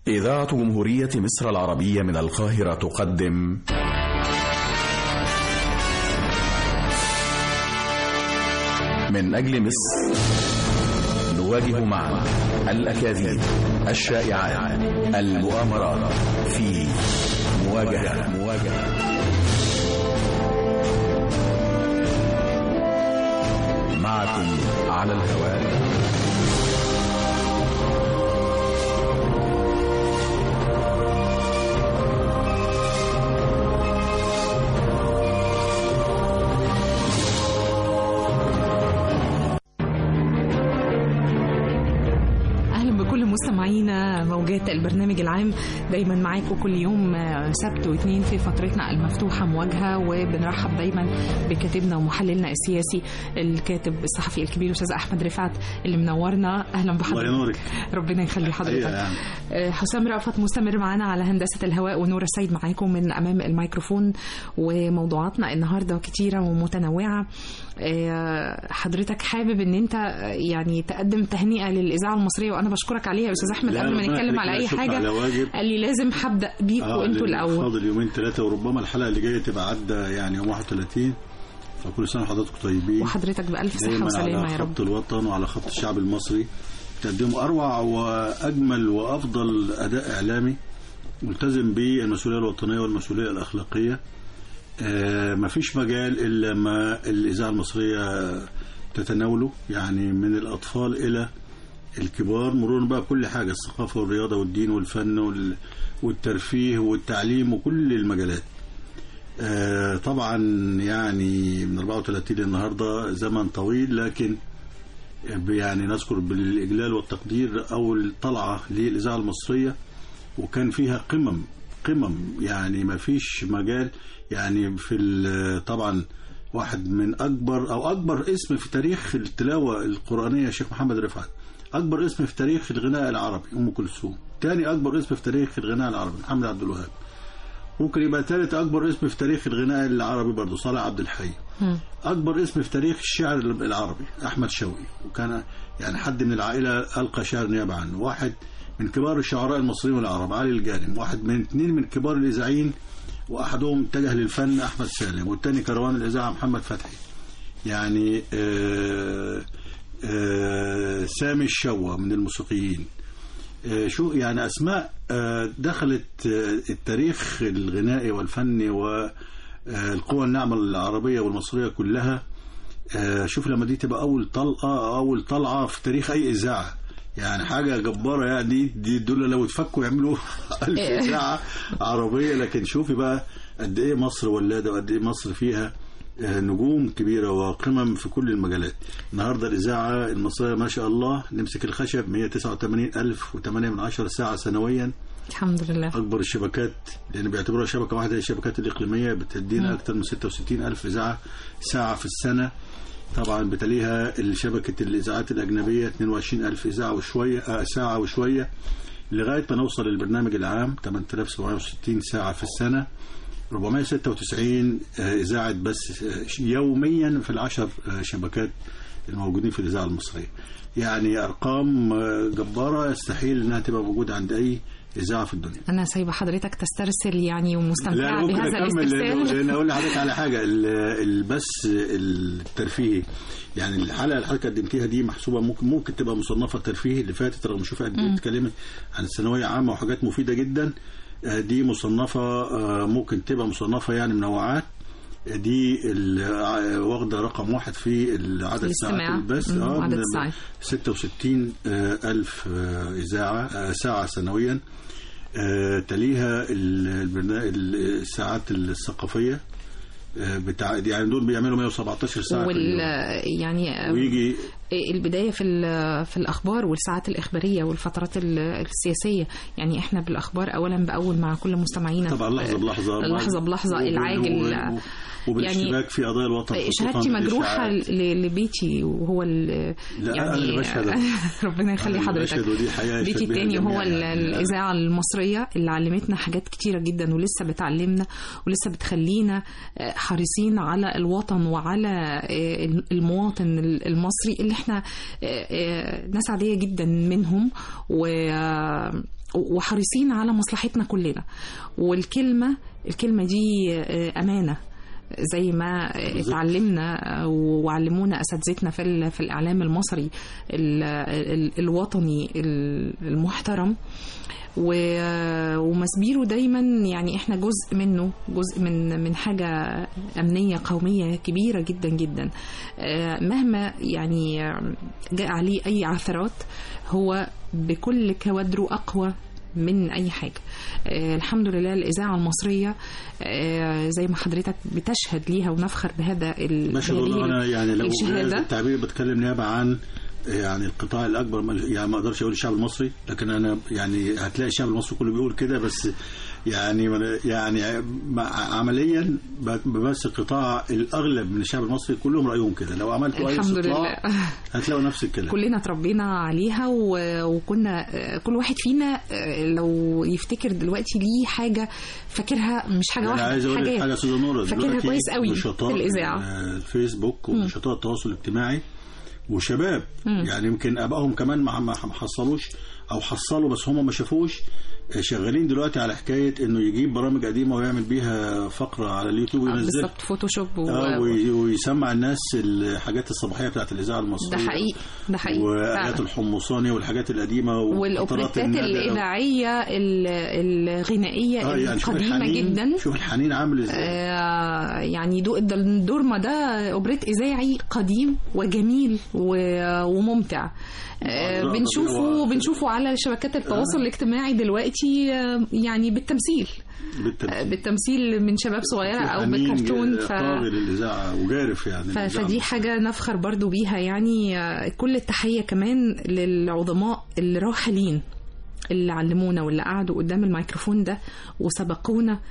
إذاعة جمهورية مصر العربية من القاهرة تقدم من أجل مصر نواجه معا الأكاذيب الشائعات المؤامرات في مواجهة مواجهة معكم على الهواء اهلا بكل مستمعينا موجات البرنامج العام دايما معاكم كل يوم سبت واثنين في فترتنا المفتوحه مواجهه وبنرحب دايما بكاتبنا ومحللنا السياسي الكاتب الصحفي الكبير الاستاذ احمد رفعت اللي منورنا اهلا بحضرتك الله ينورك ربنا يخلي حضرتك أيوة يعني. آه، حسام رأفت مستمر معانا على هندسة الهواء ونور السيد معاكم من أمام الميكروفون وموضوعاتنا النهاردة كتيرة ومتنوعة آه، حضرتك حابب ان انت يعني تقدم تهنئة للإذاعة المصرية وأنا بشكرك عليها يا أستاذ أحمد لا، قبل ما ربنا نتكلم يخليك، على لا أي شكر حاجة على واجب. قال لي لازم هبدأ بيكوا انتوا لأن الأول فاضل يومين ثلاثة وربما الحلقة اللي جاية تبقى عدى يعني يوم 31 فكل سنة وحضراتكم طيبين وحضرتك بألف صحة دايما وسلامة على يا رب خط الوطن وعلى خط الشعب المصري تقدموا أروع وأجمل وأفضل أداء إعلامي ملتزم بالمسؤولية الوطنية والمسؤولية الأخلاقية آه، مفيش مجال إلا ما الإذاعة المصرية تتناوله يعني من الأطفال إلى الكبار مرورا بقى بكل حاجة الثقافة والرياضة والدين والفن وال- والترفيه والتعليم وكل المجالات آه، طبعا يعني من 34 للنهارده زمن طويل لكن يعني نذكر بالاجلال والتقدير اول طلعه للاذاعه المصريه وكان فيها قمم قمم يعني ما فيش مجال يعني في ال- طبعا واحد من اكبر او اكبر اسم في تاريخ التلاوه القرانيه الشيخ محمد رفعت اكبر اسم في تاريخ الغناء العربي ام كلثوم ثاني اكبر اسم في تاريخ الغناء العربي محمد عبد الوهاب ممكن يبقى ثالث اكبر اسم في تاريخ الغناء العربي برضه صالح عبد الحي مم. اكبر اسم في تاريخ الشعر العربي احمد شوقي وكان يعني حد من العائله القى شعر نيابه عنه واحد من كبار الشعراء المصريين والعرب علي الجانم واحد من اثنين من كبار الاذاعيين واحدهم اتجه للفن احمد سالم والثاني كروان الاذاعه محمد فتحي يعني آه آه سامي الشوا من الموسيقيين آه، شو يعني اسماء آه، دخلت آه، التاريخ الغنائي والفني والقوى الناعمه العربيه والمصريه كلها آه، شوف لما دي تبقى اول طلقه اول طلعه في تاريخ اي اذاعه يعني حاجه جباره يعني دي دول لو اتفكوا يعملوا ألف اذاعه عربيه لكن شوفي بقى قد ايه مصر ولاده وقد ايه مصر فيها آه، نجوم كبيرة وقمم في كل المجالات النهاردة الإذاعة المصرية ما شاء الله نمسك الخشب 189 ألف و8 من عشرة ساعة سنويا الحمد لله أكبر الشبكات لأن بيعتبروها شبكة واحدة هي الشبكات الإقليمية بتدينا أكثر من 66 ألف إذاعة ساعة في السنة طبعا بتليها شبكة الإذاعات الأجنبية 22 ألف إذاعة وشوية آه ساعة وشوية لغاية ما نوصل للبرنامج العام 8760 ساعة في السنة 496 آه، إذاعة بس آه، يوميا في العشر آه، شبكات الموجودين في الإذاعة المصرية يعني أرقام آه، جبارة يستحيل إنها تبقى موجودة عند أي إذاعة في الدنيا أنا سايبة حضرتك تسترسل يعني ومستمتعة ممكن بهذا أكمل لأن- الاسترسال لأن أقول لحضرتك على حاجة ال- البث الترفيهي يعني الحلقة اللي حضرتك قدمتيها دي محسوبة ممكن ممكن تبقى مصنفة ترفيهي اللي فاتت رغم شوفي قد ايه بتتكلمي عن الثانوية عامة وحاجات مفيدة جدا آه، دي مصنفة آه، ممكن تبقى مصنفة يعني منوعات آه، دي ال- آه، واخدة رقم واحد في عدد ساعات الاستماع. البث مم، اه عدد من- الساعات. 66 آه، ألف آه، إذاعة آه، ساعة سنويا آه، تليها البرنامج الساعات الثقافية آه، بتاع يعني دول بيعملوا 117 ساعة في وال اليوم. يعني ويجي البداية في ال- في الأخبار والساعات الإخبارية والفترات ال- السياسية يعني إحنا بالأخبار أولا بأول مع كل مستمعينا طبعا لحظة بلحظة لحظة بلحظة وبال- العاجل وبال- وبالاشتباك في قضايا الوطن خصوصاً شهادتي مجروحة الإشاعات. ل- لبيتي وهو ال- لا يعني أنا اللي بشهد ربنا يخلي أنا اللي حضرتك بشهد ودي حقيقة بيتي يشهد بها التاني الجميع هو ال- يعني. الإذاعة المصرية اللي علمتنا حاجات كتيرة جدا ولسه بتعلمنا ولسه بتخلينا آه، حريصين على الوطن وعلى آه، المواطن المصري اللي احنا آه، آه، ناس عادية جدا منهم و وحريصين على مصلحتنا كلنا والكلمة الكلمة دي آه، أمانة زي ما اتعلمنا وعلمونا اساتذتنا في ال- في الاعلام المصري ال- ال- الوطني ال- المحترم و- ومسبيرو دايما يعني احنا جزء منه جزء من من حاجه امنيه قوميه كبيره جدا جدا آه، مهما يعني جاء عليه اي عثرات هو بكل كوادره اقوى من اي حاجه آه الحمد لله الاذاعه المصريه آه زي ما حضرتك بتشهد ليها ونفخر بهذا ال- ما شاء الله هذه انا يعني لو الشهادة. جاز التعبير بتكلم نيابه عن يعني القطاع الاكبر من- يعني ما اقدرش اقول الشعب المصري لكن انا يعني هتلاقي الشعب المصري كله بيقول كده بس يعني يعني مع- عمليا ب- بمثل قطاع الاغلب من الشعب المصري كلهم رايهم كده لو عملتوا اي الحمد استطلاع لله هتلاقوا نفس الكلام كلنا اتربينا عليها و- وكنا آه، كل واحد فينا آه، لو يفتكر دلوقتي ليه حاجه فاكرها مش حاجه انا واحده عايز اقول لك حاجات. حاجه يا استاذه نوره فاكرها دلوقتي كويس قوي نشطاء في الإذاعة. ال- الفيسبوك ونشطاء التواصل الاجتماعي وشباب مم. يعني يمكن ابائهم كمان ما ما حصلوش او حصلوا بس هم ما شافوش شغالين دلوقتي على حكايه انه يجيب برامج قديمه ويعمل بيها فقره على اليوتيوب آه، وينزلها بالظبط فوتوشوب و... اه وي- ويسمع الناس الحاجات الصباحيه بتاعت الاذاعه ده المصريه حقيقي ده حقيقي وايات فعلا. الحمصاني والحاجات القديمه وقطرات والاوبريتات الندى. الاذاعيه ال- الغنائيه اه يعني شوف القديمه الحنين جدا شوف الحنين عامل ازاي آه، يعني دو ده الدورما ده اوبريت اذاعي قديم وجميل و- وممتع آه، آه، بنشوفه هو- بنشوفه على شبكات التواصل الاجتماعي دلوقتي آه، يعني بالتمثيل آه، بالتمثيل بالتمثيل من شباب صغيره او حنين بكرتون ف... طاغي للاذاعه وجارف يعني ف- للإذاعة فدي حاجة نفخر برضو بيها يعني آه، كل التحية كمان للعظماء الراحلين اللي علمونا واللي قعدوا قدام الميكروفون ده وسبقونا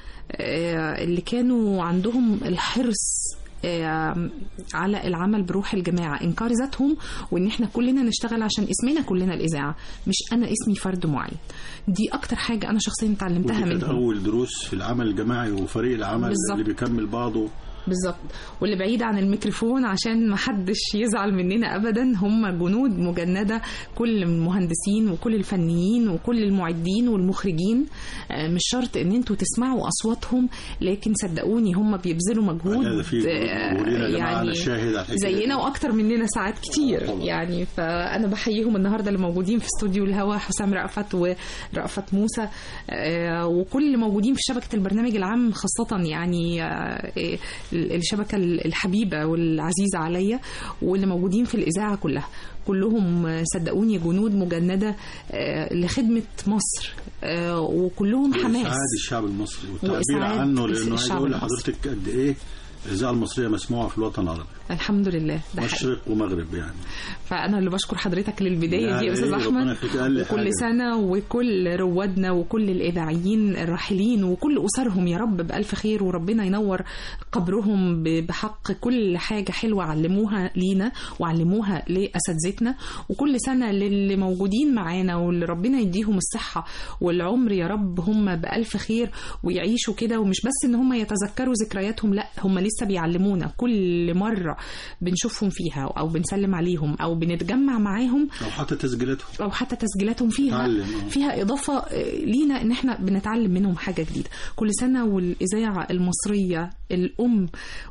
آه، اللي كانوا عندهم الحرص آه، على العمل بروح الجماعة إنكار ذاتهم وإن إحنا كلنا نشتغل عشان اسمنا كلنا الإذاعة مش أنا اسمي فرد معين دي أكتر حاجة أنا شخصيا اتعلمتها ودي كانت منهم اول دروس في العمل الجماعي وفريق العمل بالظبط. اللي بيكمل بعضه بالظبط واللي بعيد عن الميكروفون عشان ما حدش يزعل مننا ابدا هم جنود مجنده كل المهندسين وكل الفنيين وكل المعدين والمخرجين آه، مش شرط ان انتوا تسمعوا اصواتهم لكن صدقوني هم بيبذلوا مجهود هذا في آه، جمهورنا يا جماعه انا شاهد على الحكايه زينا واكتر مننا ساعات كتير طبعا. يعني فانا بحييهم النهارده اللي موجودين في استوديو الهوا حسام رأفت ورأفت موسى آه، وكل اللي موجودين في شبكه البرنامج العام خاصه يعني آه، آه، الشبكه الحبيبه والعزيزه عليا واللي موجودين في الاذاعه كلها كلهم آه، صدقوني جنود مجنده آه، لخدمه مصر آه، وكلهم حماس اسعاد الشعب المصري والتعبير وإسعاد عنه لانه عايز الشعب اقول المصري. لحضرتك قد ايه الاذاعه المصريه مسموعه في الوطن العربي الحمد لله ده حقيقي مشرق ومغرب يعني فانا اللي بشكر حضرتك للبدايه لا، دي يا استاذ إيه، احمد ربنا يخليك، أقل وكل حاجة. سنه وكل روادنا وكل الاذاعيين الراحلين وكل اسرهم يا رب بالف خير وربنا ينور قبرهم ب- بحق كل حاجه حلوه علموها لينا وعلموها لاساتذتنا وكل سنه للي موجودين معانا واللي ربنا يديهم الصحه والعمر يا رب هم بالف خير ويعيشوا كده ومش بس ان هم يتذكروا ذكرياتهم لا هم لسه بيعلمونا كل مره بنشوفهم فيها او بنسلم عليهم او بنتجمع معاهم او حتى تسجيلاتهم او حتى تسجيلاتهم فيها تعلم، آه. فيها اضافه آه، لينا ان احنا بنتعلم منهم حاجه جديده كل سنه والاذاعه المصريه الام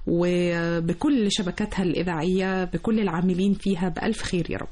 وبكل شبكاتها الاذاعيه بكل العاملين فيها بالف خير يا رب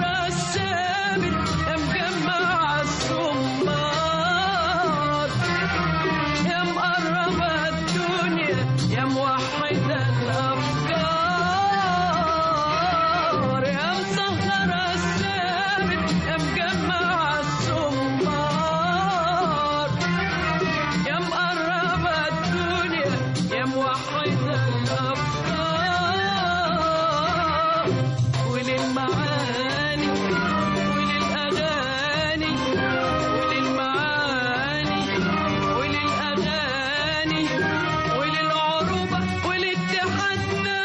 الثابت يا مجمع الصمار يا مقربة الدنيا يا موحدة الأفكار يا مسهرة الثابت يا مجمع الصمار يا مقربة الدنيا يا موحدة الأفكار وللمعاني وللأغاني وللمعاني وللأغاني وللعروبة ولاتحادنا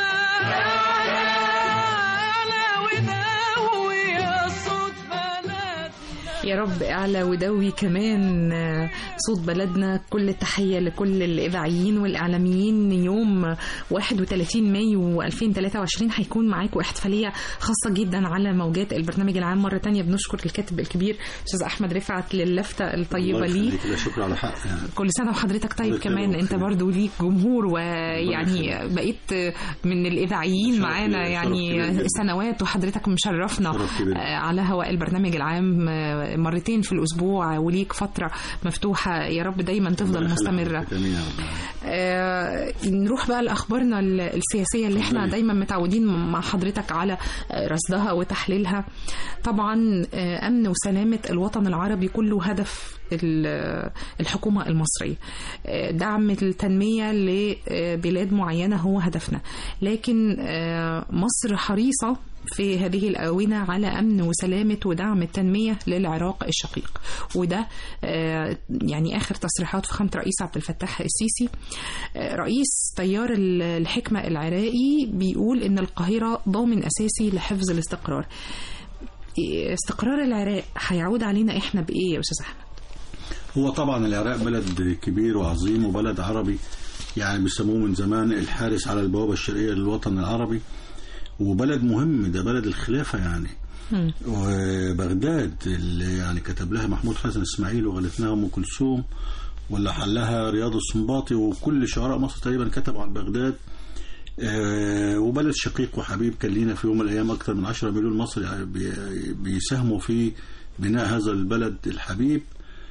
أعلى وداوي يا صوت بلدنا يا رب اعلى ودوي كمان آه، صوت بلدنا كل التحيه لكل الاذاعيين والاعلاميين يوم 31 مايو 2023 هيكون معاكم احتفاليه خاصه جدا على موجات البرنامج العام مره تانية بنشكر الكاتب الكبير استاذ احمد رفعت للفته الطيبه الله ليه يخليك، لا شكر على حق يعني كل سنه وحضرتك طيب الله يخليك كمان انت ويخليك. برضو ليك جمهور ويعني يخليك. بقيت من الاذاعيين شرف معانا كبير، شرف يعني كبير جدا. سنوات وحضرتك مشرفنا شرف كبير. آه، على هواء البرنامج العام آه، مرتين في الاسبوع وليك فتره مفتوحه يا رب دايما تفضل الله يخليك مستمره حضرتك، آمين يا رب. آه، نروح بقى لاخبارنا ال- السياسيه اللي احنا اتفضلي. دايما متعودين مع حضرتك على آه، رصدها وتحليلها طبعا آه، امن وسلامه الوطن العربي كله هدف ال- الحكومه المصريه آه، دعم التنميه لبلاد معينه هو هدفنا لكن آه، مصر حريصه في هذه الآونة على أمن وسلامة ودعم التنمية للعراق الشقيق وده آه، يعني آخر تصريحات فخامة رئيس عبد الفتاح السيسي آه، رئيس تيار ال- الحكمة العراقي بيقول إن القاهرة ضامن أساسي لحفظ الاستقرار إيه، استقرار العراق هيعود علينا إحنا بإيه يا أستاذ أحمد؟ هو طبعا العراق بلد كبير وعظيم وبلد عربي يعني بيسموه من زمان الحارس على البوابة الشرقية للوطن العربي وبلد مهم ده بلد الخلافة يعني مم. وبغداد اللي يعني كتب لها محمود حسن اسماعيل وغلتناها ام كلثوم ولا حلها رياض السنباطي وكل شعراء مصر تقريبا كتبوا عن بغداد آه، وبلد شقيق وحبيب كان لينا في يوم من الايام اكثر من 10 مليون مصري يعني بي- بيساهموا في بناء هذا البلد الحبيب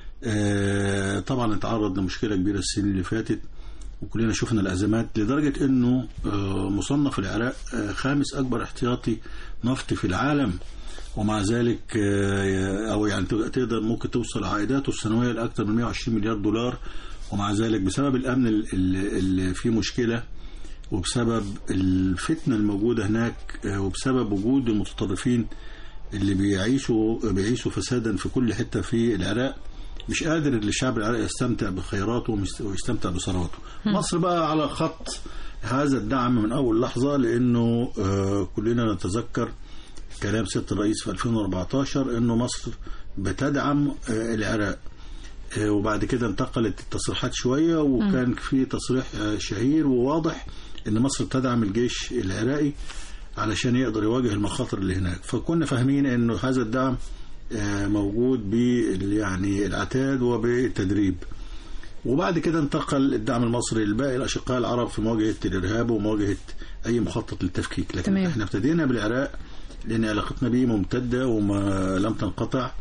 آه، طبعا اتعرض لمشكله كبيره السنين اللي فاتت وكلنا شفنا الازمات لدرجه انه آه، مصنف العراق آه، خامس اكبر احتياطي نفط في العالم ومع ذلك آه، او يعني تقدر ممكن توصل عائداته السنويه لاكثر من 120 مليار دولار ومع ذلك بسبب الامن ال- ال- اللي فيه مشكله وبسبب الفتنه الموجوده هناك آه، وبسبب وجود المتطرفين اللي بيعيشوا بيعيشوا فسادا في كل حته في العراق مش قادر الشعب العراقي يستمتع بخيراته ومست- ويستمتع بثروته مصر بقى على خط هذا الدعم من اول لحظه لانه آه، كلنا نتذكر كلام سياده الرئيس في 2014 انه مصر بتدعم آه، العراق آه، وبعد كده انتقلت التصريحات شويه وكان في تصريح آه، شهير وواضح ان مصر تدعم الجيش العراقي علشان يقدر يواجه المخاطر اللي هناك فكنا فاهمين انه هذا الدعم آه، موجود بال يعني العتاد وبالتدريب وبعد كده انتقل الدعم المصري لباقي الاشقاء العرب في مواجهه الارهاب ومواجهه اي مخطط للتفكيك لكن تمام. احنا ابتدينا بالعراق لان علاقتنا به ممتده وما لم تنقطع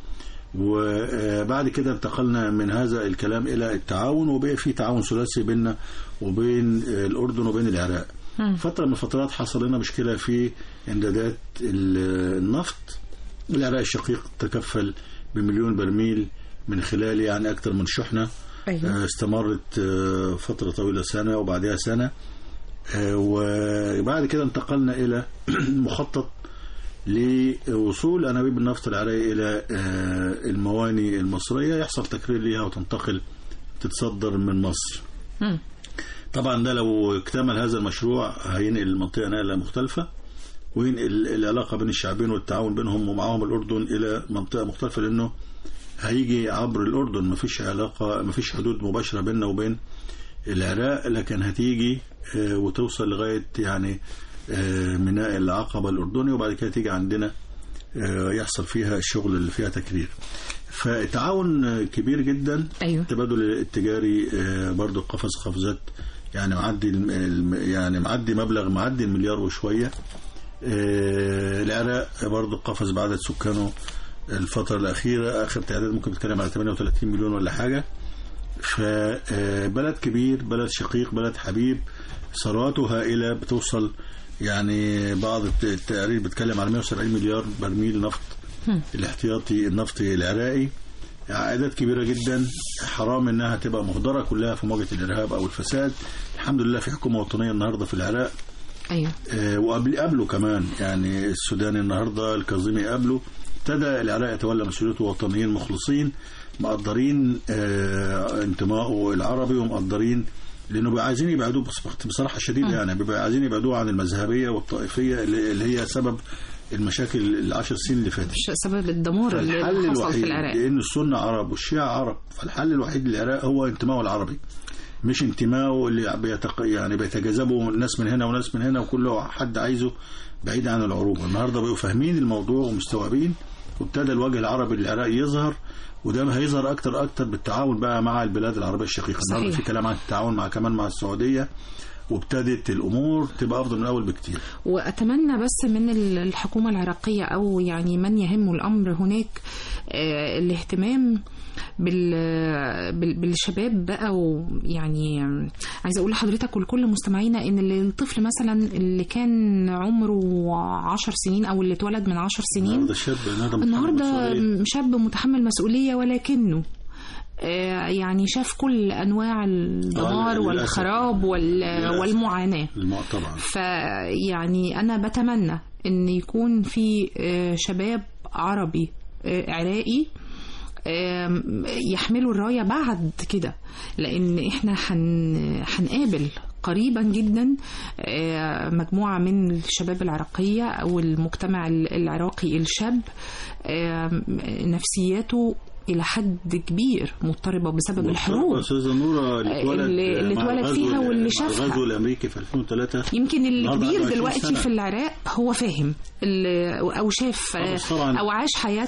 وبعد كده انتقلنا من هذا الكلام الى التعاون وبقى في تعاون ثلاثي بيننا وبين الاردن وبين العراق مم. فتره من الفترات حصل لنا مشكله في امدادات ال- النفط العراق الشقيق تكفل بمليون برميل من خلال يعني اكثر من شحنه أيوة. آه، استمرت آه، فتره طويله سنه وبعدها سنه آه، وبعد كده انتقلنا الى مخطط لوصول انابيب النفط العراقي الى آه، المواني المصريه يحصل تكرير ليها وتنتقل تتصدر من مصر مم. طبعا ده لو اكتمل هذا المشروع هينقل المنطقه نقله مختلفه وينقل العلاقه بين الشعبين والتعاون بينهم ومعاهم الاردن الى منطقه مختلفه لانه هيجي عبر الاردن مفيش علاقه مفيش حدود مباشره بيننا وبين العراق لكن هتيجي آه، وتوصل لغايه يعني آه، ميناء العقبه الاردني وبعد كده تيجي عندنا آه، يحصل فيها الشغل اللي فيها تكرير فتعاون آه، كبير جدا أيوة. التبادل التجاري آه، برضو قفز قفزات يعني معدي الم- الم- يعني معدي مبلغ معدي المليار وشويه آه، العراق برضه قفز بعدد سكانه الفترة الأخيرة آخر تعداد ممكن تتكلم على 38 مليون ولا حاجة فبلد كبير بلد شقيق بلد حبيب ثرواته هائلة بتوصل يعني بعض الت- التقارير بتتكلم على 170 مليار برميل نفط الاحتياطي النفطي العراقي عائدات كبيرة جدا حرام انها تبقى مهدرة كلها في مواجهة الارهاب او الفساد الحمد لله في حكومة وطنية النهاردة في العراق ايوه آه، وقبل قبله كمان يعني السوداني النهارده الكاظمي قبله ابتدى العراق يتولى مسؤوليته وطنيين مخلصين مقدرين آه، انتمائه العربي ومقدرين لانه بيبقوا عايزين يبعدوه بص- بصراحه شديده يعني بيبقوا عايزين يبعدوه عن المذهبيه والطائفيه اللي اللي هي سبب المشاكل العشر سنين اللي فاتت ش- سبب الدمار اللي فالحل حصل في الوحيد العراق لان السنه عرب والشيعه عرب فالحل الوحيد للعراق هو انتمائه العربي مش انتمائه اللي بيتق... يعني بيتجاذبوا ناس من هنا وناس من هنا وكل حد عايزه بعيد عن العروبه النهارده بقوا فاهمين الموضوع ومستوعبين وابتدى الوجه العربي للعراق يظهر وده هيظهر اكتر اكتر بالتعاون بقى مع البلاد العربيه الشقيقه النهارده صحيح. في كلام عن التعاون مع كمان مع السعوديه وابتدت الامور تبقى افضل من الاول بكتير واتمنى بس من ال- الحكومه العراقيه او يعني من يهم الامر هناك آه، الاهتمام بال بال- بالشباب بقى ويعني آم، عايزه اقول لحضرتك ولكل مستمعينا ان اللي- الطفل مثلا اللي كان عمره عشر سنين او اللي اتولد من عشر سنين النهارده الشاب النهارده متحمل النهارده مسؤولية. شاب متحمل مسؤوليه ولكنه آه، يعني شاف كل انواع الدمار للأسف. والخراب وال- للأسف. والمعاناه الم- طبعا فيعني أنا بتمنى إن يكون في آه، شباب عربي آه، عراقي آم، يحملوا الراية بعد كده لأن إحنا هن- هنقابل قريبا جدا آه، مجموعة من الشباب العراقية أو المجتمع العراقي الشاب آم، نفسياته إلى حد كبير مضطربة بسبب الحروب استاذه نوره اللي اتولد اللي- اللي مع اتولد الغزو- فيها واللي مع شافها. الغزو الامريكي في 2003 يمكن النهارده الكبير 21 دلوقتي سنة. في العراق هو فاهم ال- او شاف آه، بس طبعاً. او عاش حياه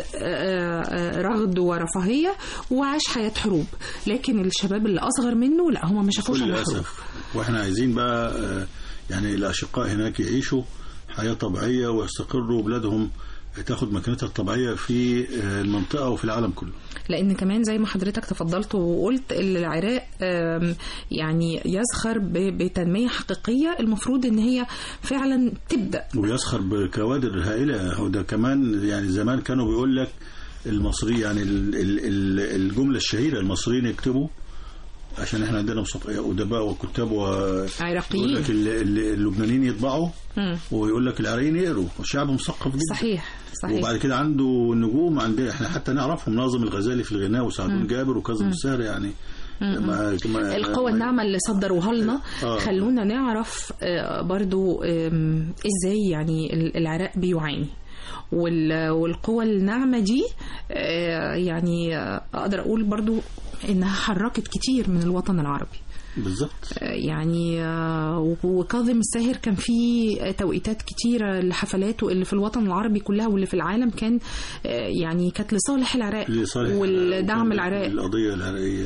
آه، آه، رغد ورفاهيه وعاش حياه حروب لكن الشباب اللي اصغر منه لا هم ما شافوش بكل الحروب اسف واحنا عايزين بقى آه، يعني الاشقاء هناك يعيشوا حياه طبيعيه ويستقروا بلادهم تاخد مكانتها الطبيعيه في آه، المنطقه وفي العالم كله لان كمان زي ما حضرتك تفضلت وقلت العراق آم، يعني يزخر ب- بتنميه حقيقيه المفروض ان هي فعلا تبدا ويسخر بكوادر هائله وده كمان يعني زمان كانوا بيقول لك المصري يعني ال- ال- ال- الجمله الشهيره المصريين يكتبوا عشان احنا عندنا مثق- ادباء وكتاب و يقول عراقيين لك ال- ال- اللبنانيين يطبعوا مم. ويقول لك العراقيين يقروا والشعب مثقف جدا صحيح صحيح وبعد كده عنده نجوم عندنا احنا حتى نعرفهم ناظم الغزالي في الغناء وسعدون جابر وكاظم السهر يعني ما ما القوى الناعمة اللي صدروها لنا آه. خلونا نعرف آه، برضو آم، ازاي يعني ال- العراق بيعاني وال- والقوى الناعمة دي آه، يعني آه، اقدر اقول برضو انها حركت كتير من الوطن العربي بالظبط آه، يعني آه، وكاظم الساهر كان في توقيتات كتيرة لحفلاته اللي في الوطن العربي كلها واللي في العالم كان آه، يعني كانت لصالح العراق لصالح والدعم العراق القضيه العراقيه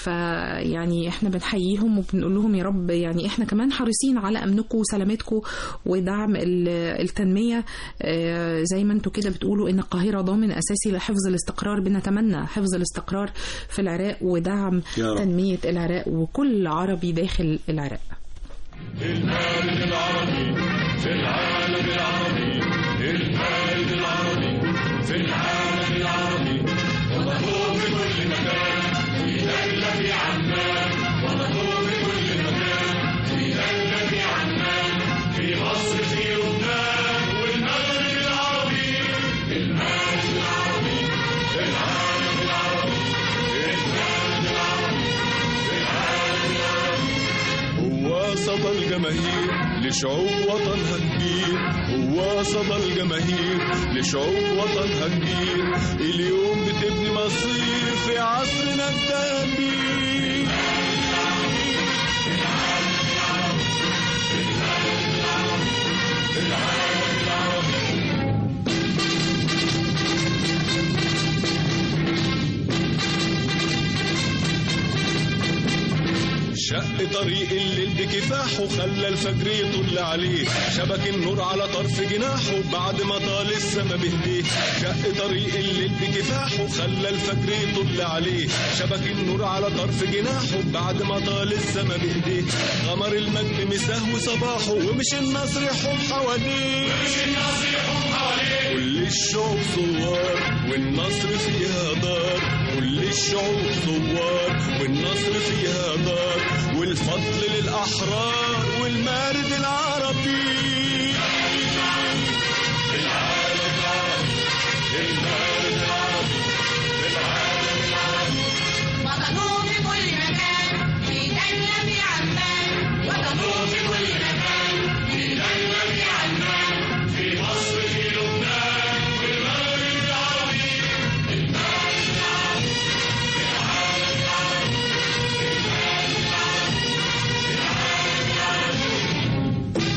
فيعني احنا بنحييهم وبنقول لهم يا رب يعني احنا كمان حريصين على امنكم وسلامتكم ودعم ال- التنميه آه، زي ما انتم كده بتقولوا ان القاهره ضامن اساسي لحفظ الاستقرار بنتمنى حفظ الاستقرار في العراق ودعم يا رب. تنميه العراق وكل عربي داخل العراق المارد العربي في العالم العربي المارد العربي في العالم العربي ومطلوب في كل مكان في دولة في عمان ومطلوب في كل مكان في دولة في عمان في مصر في لبنان والمغرب العربي المارد العربي في العالم العربي المارد العربي في العالم العربي هو صدى الجماهير لشعوب وطنها كبير هو صدى الجماهير لشعوب وطنها كبير اليوم بتبني مصير في عصرنا الذهبي شق شق طريق الليل بكفاحه خلى الفجر يطل عليه شبك النور على طرف جناحه بعد ما طال السما بهديه شق طريق الليل بكفاحه خلى الفجر يطل عليه شبك النور على طرف جناحه بعد ما طال السما بهديه غمر المجد مساه صباحه ومش النصر يحوم حواليه كل الشعوب ثوار والنصر فيها دار كل الشعوب ثوار والنصر فيها دار والفضل للأحرار والمارد العربي وطنوا في كل مكان في دولة في عمان وطنوا في كل مكان في دولة في عمان في مصر في لبنان في المغرب العربي المغرب العربي في العالم العربي في العالم العربي في العالم العربي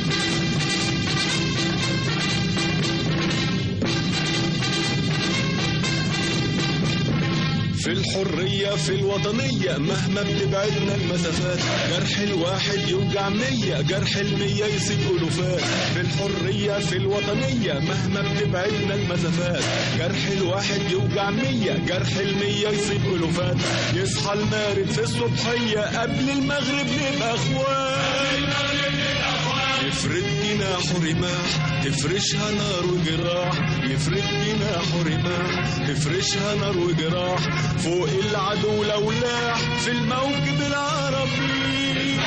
في الحرية في الوطنية مهما بتبعدنا المسافات جرح الواحد يوجع مية جرح المية يسيب ألوفات في الحرية في الوطنية مهما بتبعدنا المسافات جرح الواحد يوجع مية جرح المية يسيب ألوفات يصحى المارد في الصبحية قبل المغرب نبقى أخوات يفرد جناحه رماح تفرشها نار وجراح يفرد جناحه رماح تفرشها نار وجراح فوق العدو لو لاح في الموكب العربي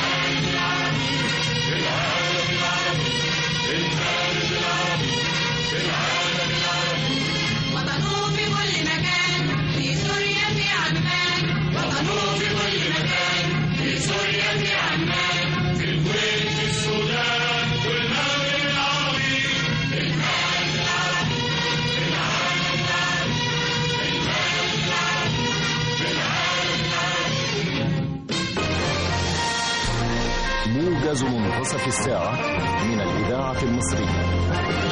وطنوا في كل مكان في سوريا في عمان وطنوا في كل مكان في سوريا في عمان في الكويت في السودان والمغرب العربي المغرب العربي العالم العربي المغرب العربي العالم العربي موجز منتصف الساعة من الإذاعة المصرية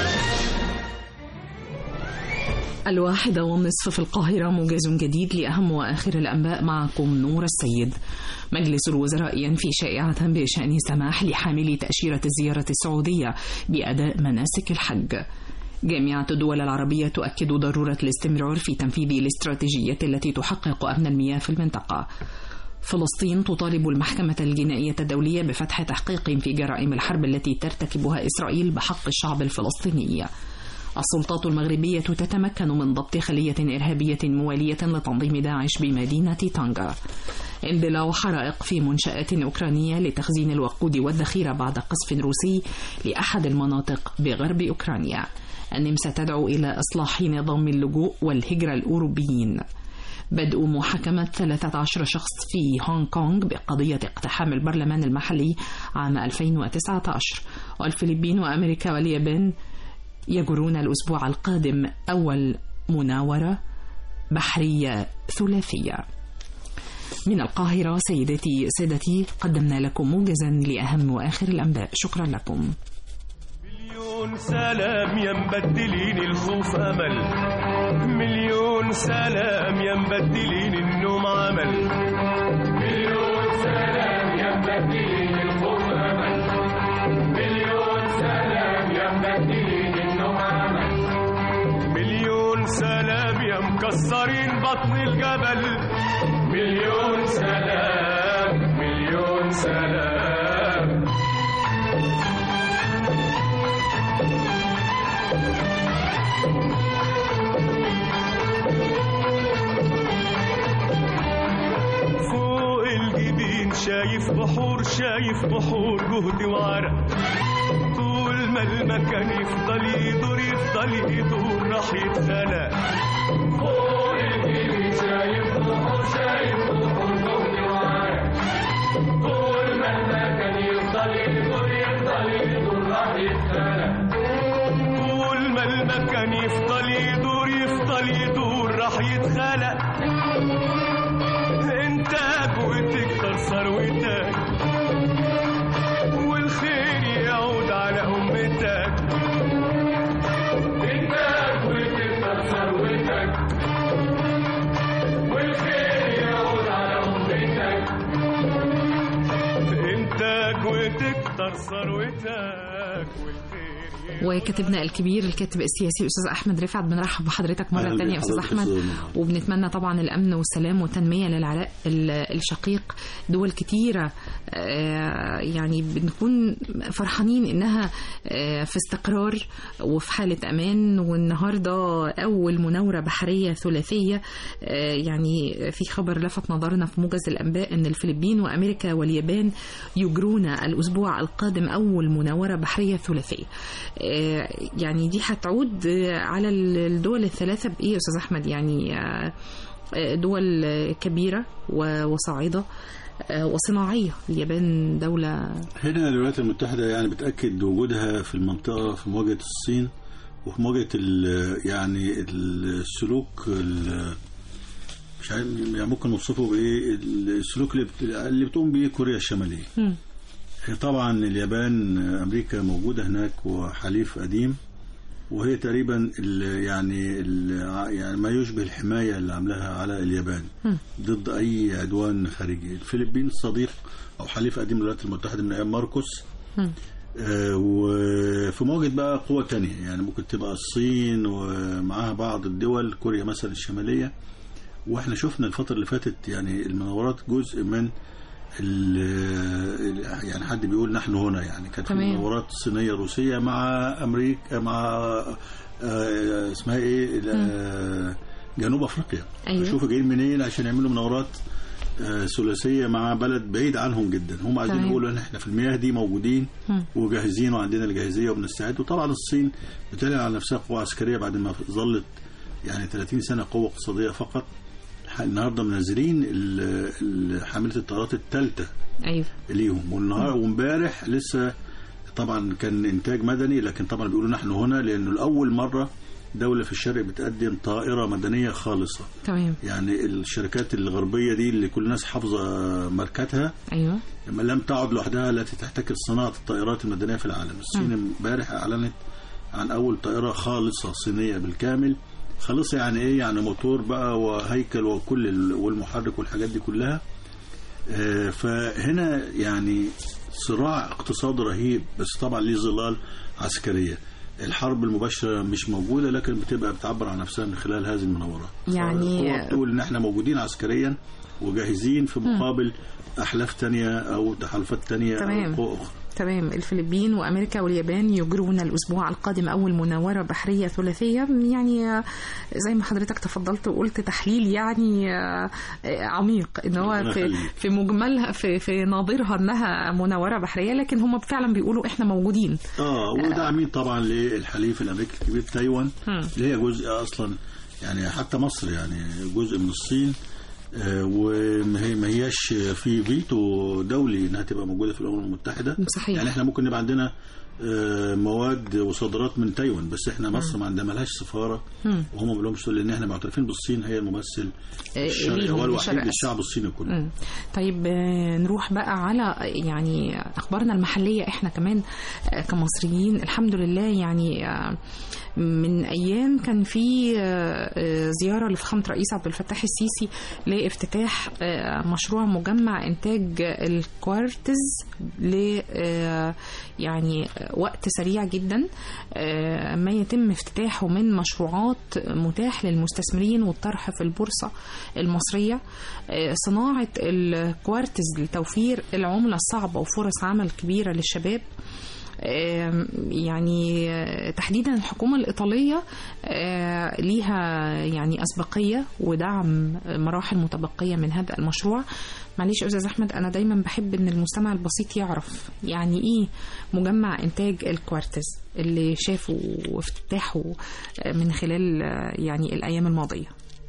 الواحدة والنصف في القاهرة موجز جديد لأهم وآخر الأنباء معكم نور السيد مجلس الوزراء ينفي شائعة بشأن سماح لحاملي تأشيرة الزيارة السعودية بأداء مناسك الحج جامعة الدول العربية تؤكد ضرورة الاستمرار في تنفيذ الاستراتيجية التي تحقق أمن المياه في المنطقة فلسطين تطالب المحكمة الجنائية الدولية بفتح تحقيق في جرائم الحرب التي ترتكبها إسرائيل بحق الشعب الفلسطيني السلطات المغربية تتمكن من ضبط خلية إرهابية موالية لتنظيم داعش بمدينة طنجة اندلاع حرائق في منشآت أوكرانية لتخزين الوقود والذخيرة بعد قصف روسي لأحد المناطق بغرب أوكرانيا النمسا تدعو إلى إصلاح نظام اللجوء والهجرة الأوروبيين بدء محاكمة 13 شخص في هونغ كونغ بقضية اقتحام البرلمان المحلي عام 2019 والفلبين وأمريكا واليابان يجرون الأسبوع القادم أول مناورة بحرية ثلاثية من القاهرة سيدتي سادتي قدمنا لكم موجزا لأهم وآخر الأنباء شكرا لكم مليون سلام يا مبدلين الخوف امل مليون سلام يا مبدلين النوم عمل مليون سلام يا مبدلين الخوف امل مليون سلام يا مبدلين النوم عمل مليون سلام يا مكسرين بطن الجبل مليون سلام مليون سلام فوق الجبين شايف بحور شايف بحور جهد وعرق طول ما المكان يفضل يدور يفضل يدور راح يتخلق فوق الجبين شايف بحور شايف بحور جهد وعرق طول ما المكان يفضل يدور يفضل يدور راح يتخلق طول ما المكان يفضل يدور يفضل يدور راح يتخلق انتاج وتكتر ثروتك والخير يعود على امتك انتاج وتكتر ثروتك والخير يعود على امتك تكتر ثروتك والخير وكاتبنا الكبير الكاتب السياسي استاذ احمد رفعت بنرحب بحضرتك مره أهلا ثانيه بك يا استاذ حضرتك احمد أستاذ منى. وبنتمنى طبعا الامن والسلام والتنميه للعراق ال- الشقيق دول كتيره آه، يعني بنكون فرحانين انها آه، في استقرار وفي حاله امان والنهارده اول مناوره بحريه ثلاثيه آه، يعني في خبر لفت نظرنا في موجز الانباء ان الفلبين وامريكا واليابان يجرون الاسبوع القادم اول مناوره بحريه ثلاثيه آه، يعني دي هتعود آه، على الدول الثلاثه بايه يا استاذ احمد يعني آه، آه، دول آه، كبيره و- وصاعده آه، وصناعيه اليابان دوله هنا الولايات المتحدة يعني بتأكد وجودها في المنطقة في مواجهة الصين وفي مواجهة ال- يعني السلوك ال- مش عارف يعني ممكن نوصفه بإيه السلوك اللي بت- اللي بتقوم بيه كوريا الشمالية مم. طبعا اليابان أمريكا موجودة هناك وحليف قديم وهي تقريبا ال- يعني ال- يعني ما يشبه الحماية اللي عاملاها على اليابان مم. ضد أي عدوان خارجي الفلبين صديق أو حليف قديم للولايات المتحدة من أيام ماركوس مم. آه، وفي مواجهة بقى قوة تانية يعني ممكن تبقى الصين ومعاها بعض الدول كوريا مثلا الشمالية واحنا شفنا الفترة اللي فاتت يعني المناورات جزء من ال- يعني حد بيقول نحن هنا يعني كانت في تمام. مناورات صينية روسية مع أمريكا مع آه، اسمها ايه آه، جنوب افريقيا أيوة. شوفوا جايين منين عشان يعملوا مناورات آه، ثلاثيه مع بلد بعيد عنهم جدا هم عايزين تمام. يقولوا ان احنا في المياه دي موجودين مم. وجاهزين وعندنا الجاهزيه وبنستعد وطبعا الصين بتعلن على نفسها قوه عسكريه بعد ما ظلت يعني 30 سنه قوه اقتصاديه فقط ح- النهارده منزلين ال- ال- حامله الطيارات الثالثه ايوه ليهم والنهار وامبارح لسه طبعا كان انتاج مدني لكن طبعا بيقولوا نحن هنا لانه لاول مره دوله في الشرق بتقدم طائره مدنيه خالصه تمام يعني الشركات الغربيه دي اللي كل الناس حافظه ماركاتها ايوه لما لم تعد لوحدها التي تحتكر صناعه الطائرات المدنيه في العالم الصين امبارح اعلنت عن اول طائره خالصه صينيه بالكامل خالصه يعني ايه يعني موتور بقى وهيكل وكل ال- والمحرك والحاجات دي كلها آه، فهنا يعني صراع اقتصادي رهيب بس طبعا ليه ظلال عسكريه الحرب المباشره مش موجوده لكن بتبقى بتعبر عن نفسها من خلال هذه المناورات يعني- هو بتقول ان احنا موجودين عسكريا وجاهزين في مقابل احلاف تانية او تحالفات تانية تمام. او قوى اخرى تمام الفلبين وامريكا واليابان يجرون الاسبوع القادم اول مناوره بحريه ثلاثيه يعني آه، زي ما حضرتك تفضلت وقلت تحليل يعني آه، آه، عميق ان هو ربنا في يخليك. في مجملها في في ناظرها انها مناوره بحريه لكن هم فعلا بيقولوا احنا موجودين اه وداعمين طبعا للحليف الامريكي الكبير تايوان هم. اللي هي جزء اصلا يعني حتى مصر يعني جزء من الصين آه، وما هي ما هياش في فيتو دولي انها تبقى موجوده في الامم المتحده صحيح. يعني احنا ممكن نبقى عندنا آه، مواد وصادرات من تايوان بس احنا مصر ما عندنا ملهاش سفاره هم. وهم ما لهمش لان احنا معترفين بالصين هي الممثل آه، الشرعي ليهم هو الوحيد لشرق آسيا. للشعب الصيني كله مم. طيب آه، نروح بقى على يعني اخبارنا المحليه احنا كمان آه، كمصريين الحمد لله يعني آه، من ايام كان في آه، آه، زياره لفخامه رئيس عبد الفتاح السيسي لافتتاح آه، مشروع مجمع انتاج الكوارتز ل آه، يعني وقت سريع جدا آه، ما يتم افتتاحه من مشروعات متاح للمستثمرين والطرح في البورصة المصرية آه، صناعة الكوارتز لتوفير العملة الصعبة وفرص عمل كبيرة للشباب آم، يعني آه، تحديدا الحكومة الإيطالية آه، ليها يعني أسبقية ودعم مراحل متبقية من هذا المشروع معلش يا أستاذ أحمد أنا دايما بحب إن المستمع البسيط يعرف يعني إيه مجمع إنتاج الكوارتز اللي شافوا وافتتاحه آه، من خلال آه، يعني الأيام الماضية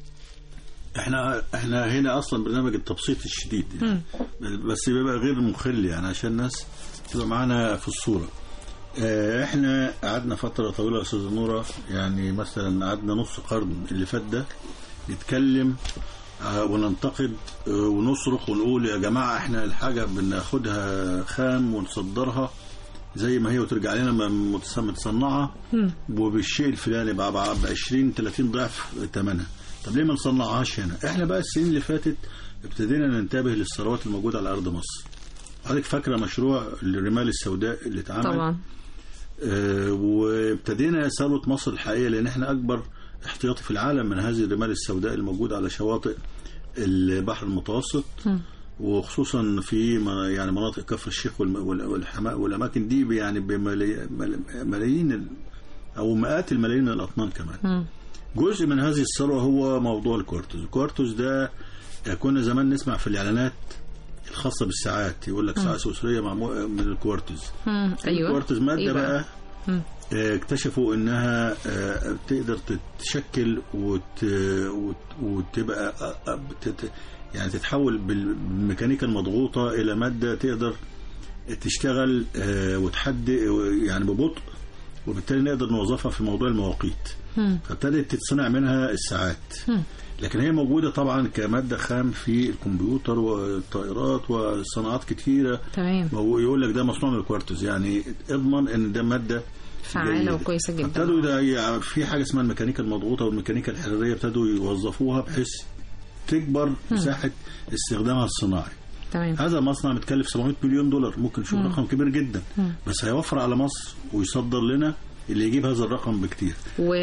احنا احنا هنا اصلا برنامج التبسيط الشديد يعني بس بيبقى غير مخل يعني عشان الناس تبقى معانا في الصوره اه، احنا قعدنا فتره طويله يا استاذه نوره يعني مثلا قعدنا نص قرن اللي فات ده نتكلم اه، وننتقد اه، ونصرخ ونقول يا جماعه احنا الحاجه بناخدها خام ونصدرها زي ما هي وترجع لنا م- متص- متصنعه وبالشيء الفلاني بقى ب 20 30 ضعف ثمنها طب ليه ما نصنعهاش هنا احنا بقى السنين اللي فاتت ابتدينا ننتبه للثروات الموجوده على ارض مصر حضرتك فاكره مشروع الرمال السوداء اللي اتعمل طبعا آه، وابتدينا ثروة مصر الحقيقية لأن احنا أكبر احتياطي في العالم من هذه الرمال السوداء الموجودة على شواطئ البحر المتوسط وخصوصا في ما- يعني مناطق كفر الشيخ والم- وال- والحما- والأماكن دي يعني بملايين ال- أو مئات الملايين من الأطنان كمان مم. جزء من هذه الثروة هو موضوع الكوارتز الكوارتز ده كنا زمان نسمع في الإعلانات الخاصة بالساعات يقول لك ساعة سويسرية معمولة من الكوارتز مم. ايوه الكوارتز مادة إيه بقى مم. آه، اكتشفوا انها آه، تقدر تتشكل وت... وت... وتبقى آه، آه، بتت... يعني تتحول بال- بالميكانيكا المضغوطة الى مادة تقدر تشتغل آه، وتحد يعني ببطء وبالتالي نقدر نوظفها في موضوع المواقيت مم. فابتدت تتصنع منها الساعات مم. لكن هي موجودة طبعا كمادة خام في الكمبيوتر والطائرات وصناعات كتيرة تمام وهو يقول لك ده مصنوع من الكوارتز يعني اضمن ان ده ماده فعالة جيدة. وكويسة جدا ابتدوا ده ي- في حاجه اسمها الميكانيكا المضغوطه والميكانيكا الحراريه ابتدوا يوظفوها بحيث تكبر مساحه استخدامها الصناعي تمام هذا مصنع متكلف 700 مليون دولار ممكن نشوف رقم كبير جدا مم. بس هيوفر على مصر ويصدر لنا اللي يجيب هذا الرقم بكتير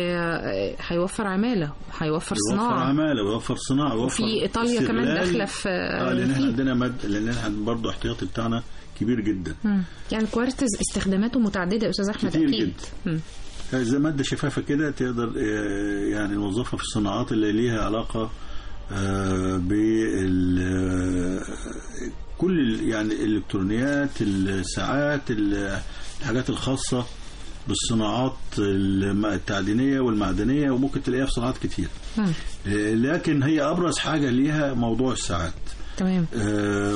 وهيوفر عمالة هيوفر يوفر صناعة عماله ويوفر صناعه ويوفر وفي إيطاليا كمان استغلال. داخلة في اه لان احنا فيه. عندنا مد لان احنا برضه احتياطي بتاعنا كبير جدا مم. يعني الكوارتز استخداماته متعددة يا أستاذ أحمد كتير أكيد جدا. مم. زي مادة شفافة كده تقدر آه، يعني نوظفها في الصناعات اللي ليها علاقة آه، بال آه، كل ال- يعني الإلكترونيات الساعات ال- الحاجات الخاصة بالصناعات الم- التعدينية والمعدنية وممكن تلاقيها في صناعات كتير مم. آه، لكن هي أبرز حاجة ليها موضوع الساعات تمام آه،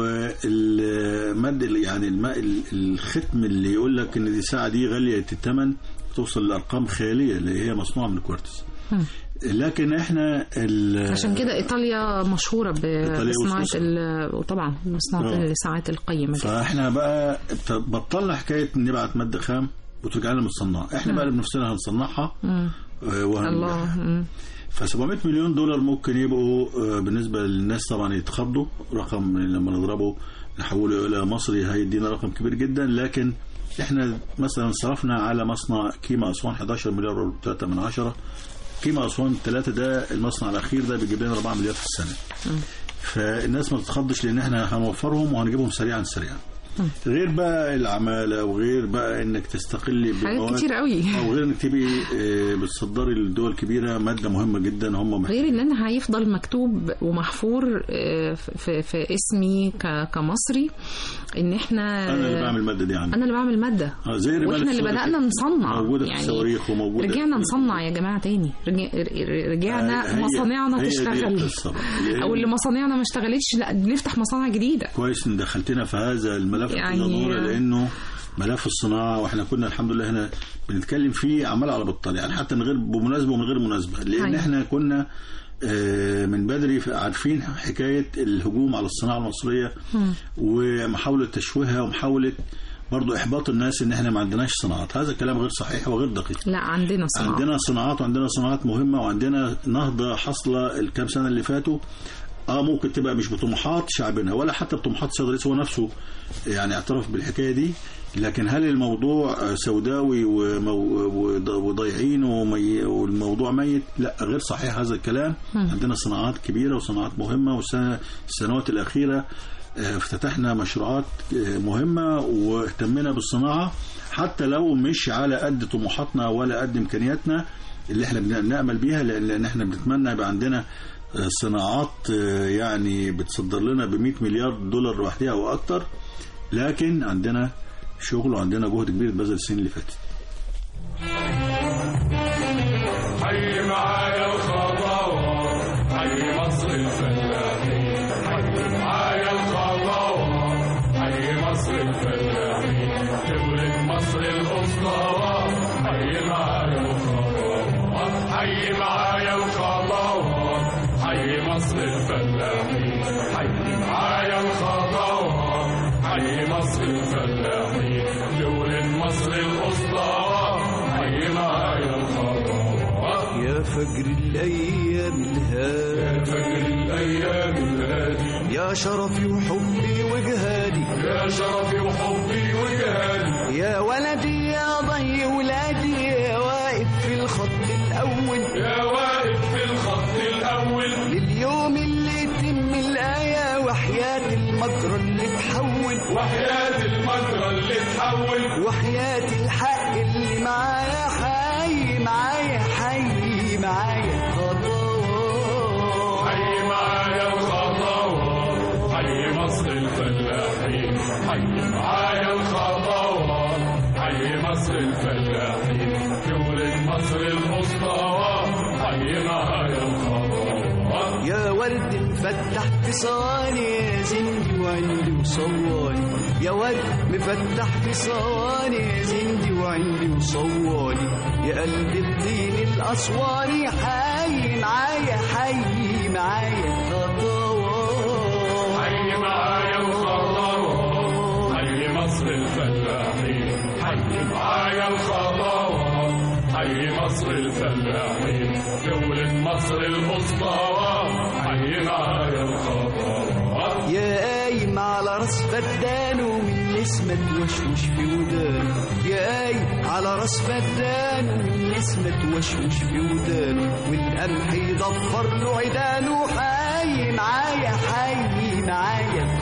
والمد يعني الم- ال- الختم اللي يقول لك ان دي ساعه دي غاليه الثمن توصل لارقام خياليه اللي هي مصنوعه من الكوارتز مم. لكن احنا ال- عشان كده إيطاليا مشهورة ب- إيطاليا بصناعة وسويسرا. ال- وطبعا بصناعة آه. الساعات القيمة دي. فاحنا بقى ابت- بطلنا حكايه نبعت ماده خام وترجع لنا مصنعه احنا بقى بنفسنا هنصنعها مم. آه، وهنبيعها. الله مم. ف 700 مليون دولار ممكن يبقوا آه، بالنسبه للناس طبعا يتخضوا رقم لما نضربه نحوله الى مصري هيدينا رقم كبير جدا لكن احنا مثلا صرفنا على مصنع كيما اسوان 11 مليار و3 من عشرة كيما اسوان 3 ده المصنع الاخير ده بيجيب لنا 4 مليار في السنه فالناس ما تتخضش لان احنا هنوفرهم وهنجيبهم سريعا سريعا غير بقى العماله وغير بقى انك تستقلي حاجات بمواد كتير قوي او غير انك تبقي آه، بتصدري لدول كبيره ماده مهمه جدا هم محتاجين غير ان انا هيفضل مكتوب ومحفور آه، في, في اسمي ك- كمصري ان احنا انا اللي بعمل الماده دي عندي انا اللي بعمل ماده آه، زي الرمال واحنا اللي السوداء بدانا كده. نصنع موجوده في يعني الصواريخ وموجوده رجعنا نصنع يا جماعه تاني رجع- رجعنا هي- مصانعنا هي دي تشتغل القصة بقى. لأن او اللي مصانعنا ما اشتغلتش لا نفتح مصانع جديده كويس ان دخلتنا في هذا الملف يعني- يعني لانه ملف الصناعه واحنا كنا الحمد لله هنا بنتكلم فيه عمال على بطال يعني حتى من غير بمناسبه ومن غير مناسبه لان أيوة. احنا كنا آه، من بدري عارفين حكايه الهجوم على الصناعه المصريه ومحاوله تشويهها ومحاوله برضو احباط الناس ان احنا ما عندناش صناعات هذا كلام غير صحيح وغير دقيق لا عندنا صناعه عندنا صناعات وعندنا صناعات مهمة وعندنا نهضة حاصلة الكام سنة اللي فاتوا اه ممكن تبقى مش بطموحات شعبنا ولا حتى بطموحات السيد الرئيس هو نفسه يعني اعترف بالحكايه دي لكن هل الموضوع آه، سوداوي ومو- وض- وضايعين ومي- والموضوع ميت لا غير صحيح هذا الكلام عندنا صناعات كبيره وصناعات مهمه والسنه السنوات الاخيره آه، افتتحنا مشروعات آه، مهمه واهتمينا بالصناعه حتى لو مش على قد طموحاتنا ولا قد امكانياتنا اللي احنا بنأمل بيها لان لأن احنا بنتمنى يبقى عندنا آه، صناعات آه، يعني بتصدر لنا ب 100 مليار دولار لوحدها او اكتر لكن عندنا شغل وعندنا جهد كبير اتبذل السنين اللي فاتت حي معايا الخضروات حي مصر الفلاحين حي معايا الخضروات حي مصر الفلاحين دولة مصر الأسطورات حي معايا الخضروات حي معايا الخضروات حي مصر الفلاحين حي معايا الخضروات حي مصر الفلاحين دولة مصر الأسطورات حي معايا الخضروات يا يا فجر الأيام الهادي يا فجر الأيام الهادي يا شرفي وحبي وجهادي يا شرفي وحبي وجهادي يا ولدي يا ضي ولادي يا واقف في الخط الأول يا واقف في الخط الأول لليوم اللي يتم الآية وحياة المجرى اللي تحول وحياة المجرى اللي تحول وحياة الحق اللي معايا حي معايا حي معايا خطوات حي معايا الخطوات حي مصر الفلاحين حي معايا الخطوات حي مصر الفلاحين دولة مصر المصطفى حي معايا الخطوات يا ورد مفتح في صواني يا زندي وعندي وصواني يا ورد مفتح في صواني يا زندي وعندي وصواني يا قلب الدين الأسواني حي معايا حي معايا خطوات حي معايا الخطوات حي مصر الفلاحين حي معايا الخطوات حي مصر الفلاحين دولة مصر المصطفى حي معايا الخطوات يا قايم على راس فدان ومن نسمة توشوش في ودانه يا قايم على راس فدان ومن نسمة توشوش في ودانه والقمح يضفر له عيدانه حي معايا حي معايا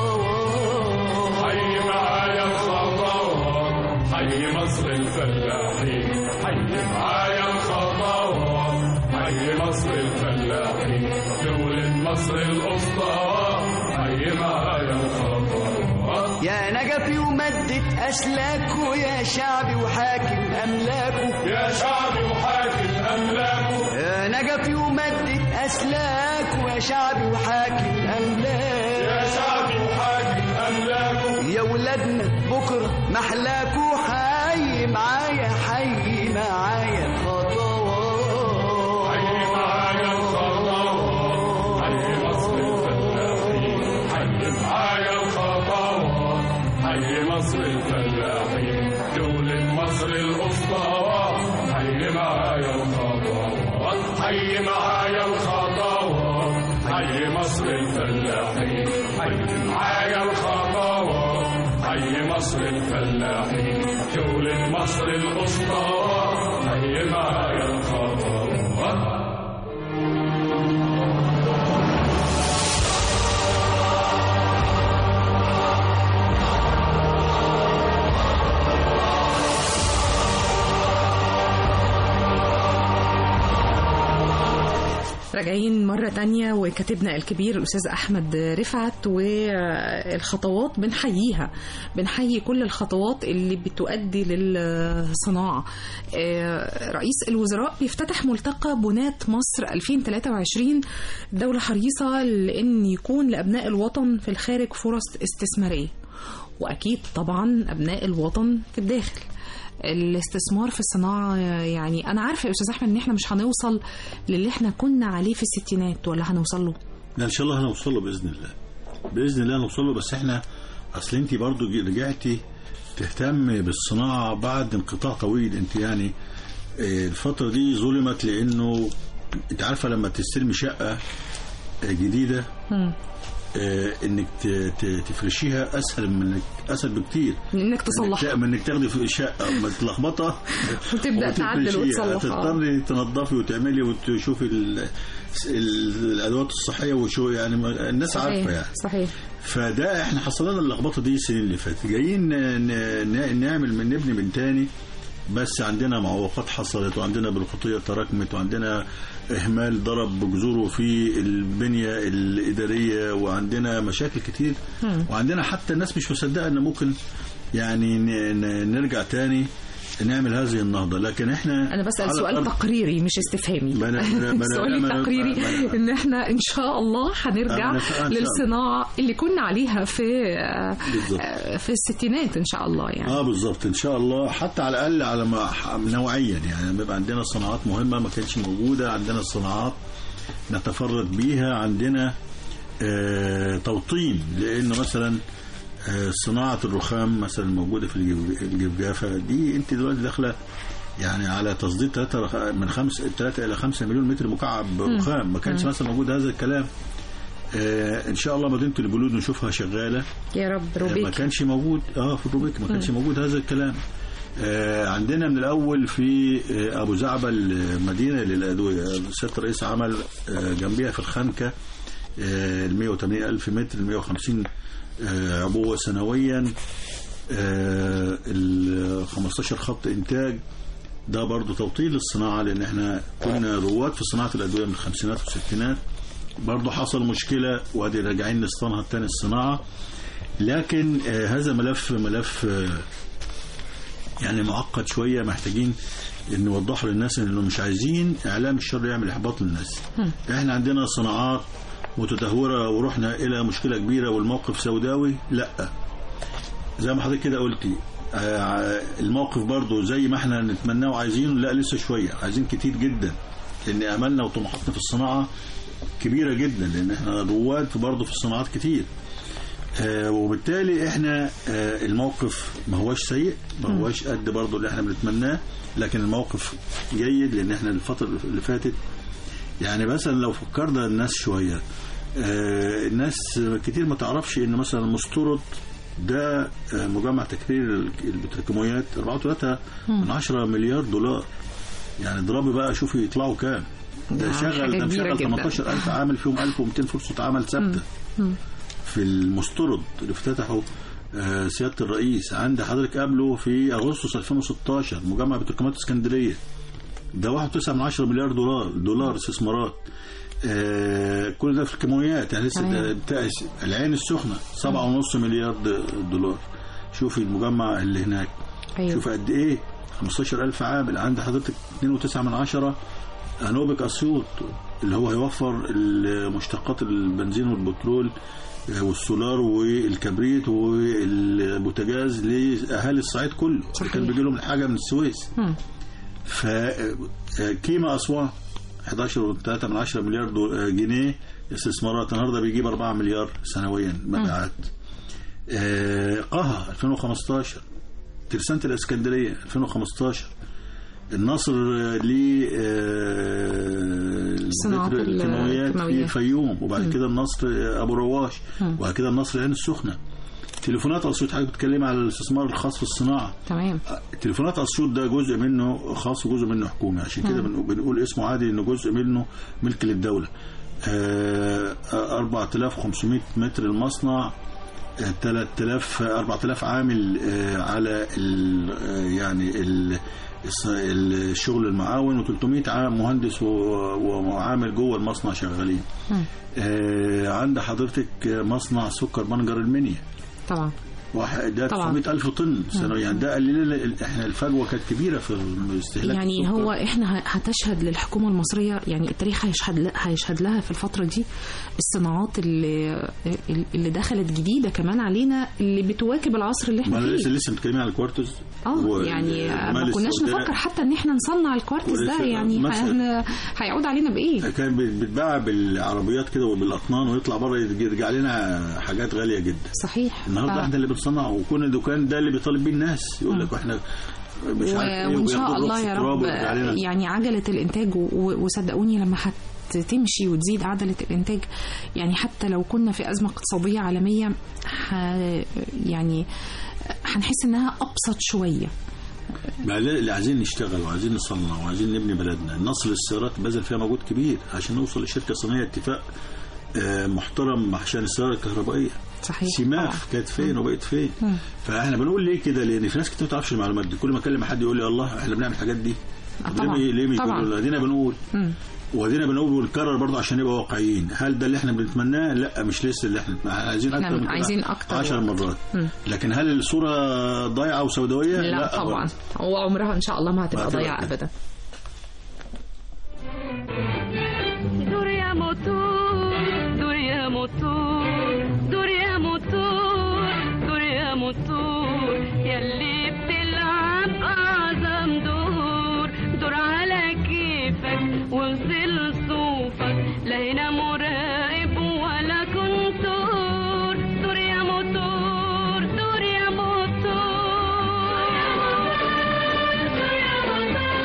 الخطوات حي معايا الخطوات حي مصر الفلاحين حي معايا الخطوات حي مصر الفلاحين دولة مصر الأسطى حي معايا الخطوات يا نجفي ومدة أسلاكه يا شعبي وحاكم أملاكه يا شعبي وحاكم أملاكه يا نجفي ومدة أسلاكه يا شعبي وحاكم يا أملاكه شعبي وحاكم أملاكه يا ولادنا بكرة محلاكوا حي معايا حي معايا خطوات حي معايا الخطوات حي مصر الفلاحين حي معايا الخطوات حي مصر الفلاحين دولة مصر الأسطى حي معايا الخطوات حي معايا الخطوات حي مصر الفلاحين حي معايا الخطوات حي مصر الفلاحين دولة مصر الأسطى حي معايا الخطوات راجعين مرة تانية وكاتبنا الكبير الأستاذ أحمد رفعت والخطوات بنحييها بنحيي كل الخطوات اللي بتؤدي للصناعة آه، رئيس الوزراء بيفتتح ملتقى بناة مصر 2023 دولة حريصة لأن يكون لأبناء الوطن في الخارج فرص استثمارية وأكيد طبعا أبناء الوطن في الداخل الاستثمار في الصناعة يعني أنا عارفة يا أستاذ أحمد إن إحنا مش هنوصل للي إحنا كنا عليه في الستينات ولا هنوصل له لا ان شاء الله هنوصل له باذن الله باذن الله هنوصل له بس احنا اصل انت برضو جي- رجعتي تهتم بالصناعه بعد انقطاع طويل انت يعني آه، الفتره دي ظلمت لانه انت عارفه لما تستلمي شقه آه، جديده مم. آه، انك ت- ت- تفرشيها اسهل من انك اسهل بكتير إنك تصلحها من انك تاخدي في شقه متلخبطه وتبدأ تعدل وتفرشيها. وتصلحها تضطري تنظفي وتعملي وتشوفي ال- ال- الادوات الصحيه وشو يعني ما- الناس عارفه يعني صحيح فده احنا حصل لنا اللخبطه دي السنين اللي فاتت جايين ن- ن- نعمل من نبني من تاني بس عندنا معوقات حصلت وعندنا بيروقراطيه تراكمت وعندنا اهمال ضرب بجذوره في البنيه الاداريه وعندنا مشاكل كتير مم. وعندنا حتى الناس مش مصدقه ان ممكن يعني ن- ن- نرجع تاني نعمل هذه النهضه لكن احنا أنا بسأل على سؤال الأرض- تقريري مش استفهامي ما أنا- ما أنا- ما أنا- سؤالي ما أنا- تقريري ما أنا- إن إحنا إن شاء الله هنرجع ما أنا- إن شاء الله. للصناعة اللي كنا عليها في بالظبط. في الستينات إن شاء الله يعني اه بالظبط ان شاء الله حتى على الاقل على ما ح- نوعيا يعني بيبقى عندنا صناعات مهمه ما كانتش موجوده عندنا صناعات نتفرد بيها عندنا آه توطين لانه مثلا آه صناعه الرخام مثلا موجوده في الجف- الجفجافه دي انت دلوقتي داخله يعني على تصدير 3 من 5 3 الى 5 مليون متر مكعب رخام ما كانش مم. مثلا موجود هذا الكلام آه ان شاء الله مدينه الجلود نشوفها شغاله يا رب ما روبيك كانش موجود اه في الروبيك ما كانش موجود هذا الكلام آه عندنا من الاول في آه ابو زعبل آه، مدينه للادويه سياده الرئيس عمل آه جنبيها في الخنكه ال 180 الف متر ال 150 آه عبوه سنويا ال 15 خط انتاج ده برضو توطيد للصناعه لان احنا كنا رواد في صناعه الادويه من الخمسينات والستينات برضو حصل مشكله وادي راجعين نستنهض تاني الصناعه لكن آه هذا ملف ملف آه يعني معقد شويه محتاجين ان نوضحه للناس انه مش عايزين اعلام الشر يعمل احباط للناس احنا عندنا صناعات متدهوره ورحنا الى مشكله كبيره والموقف سوداوي لا زي ما حضرتك كده قلتي آه، الموقف برضو زي ما احنا نتمناه وعايزينه لا لسه شويه عايزين كتير جدا لان املنا وطموحاتنا في الصناعه كبيره جدا لان احنا رواد في برضه في الصناعات كتير آه وبالتالي احنا آه الموقف ما هوش سيء ما هوش قد برضه اللي احنا بنتمناه لكن الموقف جيد لان احنا الفتره اللي فاتت يعني مثلا لو فكرنا الناس شويه آه الناس كتير ما تعرفش ان مثلا مستورد ده آه، مجمع تكرير البتروكيماويات 4.3 من 10 مليار دولار يعني اضربي بقى شوفي يطلعوا كام ده آه، شغل حاجة ده كبيرة مشغل جدا. 18000 عامل فيهم 1200 فرصه عمل ثابته في المسترد اللي افتتحه آه، سياده الرئيس عند حضرتك قبله في اغسطس 2016 مجمع بتركمات اسكندريه ده 1.9 من 10 مليار دولار دولار استثمارات آه، كل ده في الكيماويات يعني لسه ده بتاع العين السخنه 7.5 مليار د- دولار شوفي المجمع اللي هناك أيوة. شوف قد ايه 15000 عامل عند حضرتك 2.9 من عشرة انوبك اسيوط اللي هو هيوفر مشتقات البنزين والبترول آه، والسولار والكبريت والبوتاجاز لاهالي الصعيد كله صحيح. كان بيجي لهم الحاجه من السويس مم. فكيما اسوان 11.3 من 10 مليار دو- آه، جنيه استثمارات النهارده بيجيب 4 مليار سنويا مبيعات آه، قها 2015 ترسانة الاسكندريه 2015 النصر ل صناعة الكيماويات في الكيماويات. الفيوم وبعد كده النصر آه، ابو رواش وبعد كده النصر العين السخنه تليفونات اسيوط حضرتك بتتكلم على الاستثمار الخاص في الصناعه تمام تليفونات اسيوط ده جزء منه خاص وجزء منه حكومي عشان كده بنقول- بنقول اسمه عادي انه جزء منه ملك للدوله آه، 4500 متر المصنع آه، 3000 4000 عامل آه، على ال- آه، يعني ال- الص- الشغل المعاون و300 مهندس و- وعامل جوه المصنع شغالين آه، عند حضرتك مصنع سكر بنجر المنيا طبعا واحد ده طبعا. 900 ألف طن سنويا يعني ده قلل لنا احنا الفجوه كانت كبيره في الاستهلاك يعني السكر. هو احنا ه- هتشهد للحكومه المصريه يعني التاريخ هيشهد ل- هيشهد لها في الفتره دي الصناعات اللي اللي دخلت جديده كمان علينا اللي بتواكب العصر اللي ما احنا انا لسه فيه لسه متكلمين على الكوارتز اه و- يعني المال ما كناش السوداء نفكر حتى ان احنا نصنع الكوارتز ده ولسه يعني مثلا- احنا هيعود علينا بايه كان بيتباع بالعربيات كده وبالاطنان ويطلع بره يرجع لنا حاجات غاليه جدا صحيح النهارده ف- احنا اللي بنصنع وكون الدكان ده اللي بيطالب بيه الناس يقول لك احنا مش و- عارف ايه وان شاء وياخدوا الله رخص يا تراب رب ويرجع لنا. يعني عجله الانتاج و- و- وصدقوني لما هتمشي وتزيد عجله الانتاج يعني حتى لو كنا في ازمه اقتصاديه عالميه ح يعني هنحس انها ابسط شويه ما لا- اللي عايزين نشتغل وعايزين نصنع وعايزين نبني بلدنا النصر للسيارات بذل فيها مجهود كبير عشان نوصل لشركه صينيه اتفاق آه، محترم عشان السياره الكهربائيه صحيح سماف كانت فين وبقت فين فاحنا بنقول ليه كده لان في ناس كتير ما تعرفش المعلومات دي كل ما اكلم حد يقول لي الله احنا بنعمل الحاجات دي آه، طب طبعاً. ليه ليه مش طبعاً. بنقول ادينا بنقول مم. وادينا بنقول ونكرر برضه عشان نبقى واقعيين هل ده اللي احنا بنتمناه لا مش لسه اللي احنا إحنا عايزين إحنا اكتر من كده عايزين أكتر 10 وأكتر. مرات مم. لكن هل الصوره ضايعه وسوداويه لا, طبعا برضه. وعمرها ان شاء الله ما هتبقى ما هتبقى ضايعه كده. ابدا دور يا موتور دور يا موتور دور يا موتور دور يا موتور يلي بتلعب أعظم دور دور على كيفك وصل صوفك لا هنا مراقب ولا كنتور دور يا موتور دور يا موتور دور يا موتور